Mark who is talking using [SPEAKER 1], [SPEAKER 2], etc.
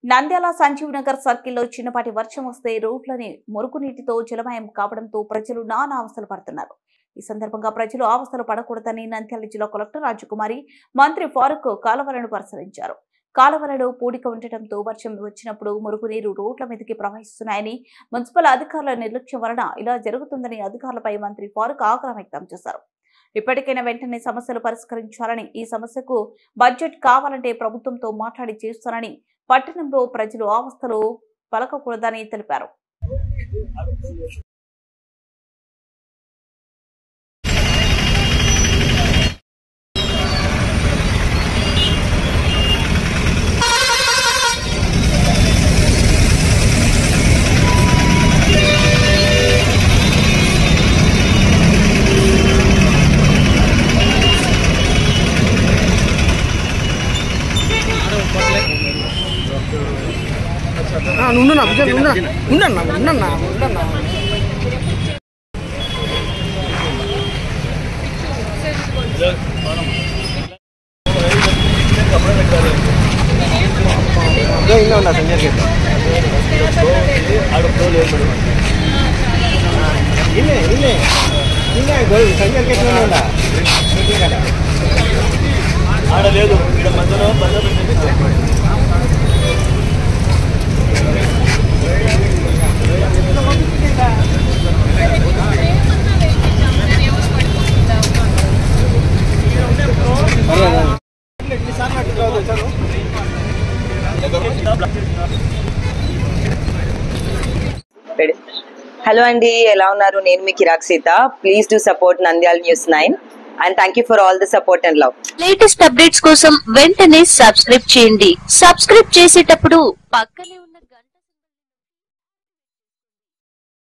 [SPEAKER 1] నంద్యాల సంజీవ్ నగర్ సర్కిల్లో చిన్నపాటి వర్షం వస్తే రోడ్లని మురుగునీటితో జలమయం కావడంతో ప్రజలు నానా అవస్థలు పడుతున్నారు ఈ సందర్భంగా ప్రజలు అవస్థలు పడకూడదని నంద్యాల జిల్లా కలెక్టర్ రాజకుమారి మంత్రి ఫారూక్ కాలువలను పరిశీలించారు కాలువలలో పూడిక ఉండటంతో వర్షం వచ్చినప్పుడు మురుగునీరు రోడ్ల మీదకి ప్రవహిస్తున్నాయని మున్సిపల్ అధికారుల నిర్లక్ష్యం వలన ఇలా జరుగుతుందని అధికారులపై మంత్రి ఫారూక్ ఆగ్రహం వ్యక్తం చేశారు ఇప్పటికైనా వెంటనే సమస్యలు పరిష్కరించాలని ఈ సమస్యకు బడ్జెట్ కావాలంటే ప్రభుత్వంతో మాట్లాడి చేస్తానని పట్టణంలో ప్రజలు అవస్థలు పలకకూడదని తెలిపారు
[SPEAKER 2] ఉండన్నా విజయ్ ఉండన్నా ఉండన్నా ఉండన్నా ఉండన్నా ಇಲ್ಲ ಇಲ್ಲ ಸಂಜಯ್ ಇಲ್ಲೇ ಇಲ್ಲೇ ಇಲ್ಲ ಸಂಜಯ್ ಇಲ್ಲ
[SPEAKER 3] ఆడ లేదు ఇక్కడ మధ్యలో బంద పెట్టేసి
[SPEAKER 4] హలో అండి ఎలా ఉన్నారు నేను మీ Kirak Seetha please do support Nandyala news nine and thank you for all the support and love
[SPEAKER 5] latest updates కోసం వెంటనే సబ్స్క్రైబ్ చేయండి సబ్స్క్రైబ్ చేసేటప్పుడు పక్కనే ఉన్న గంట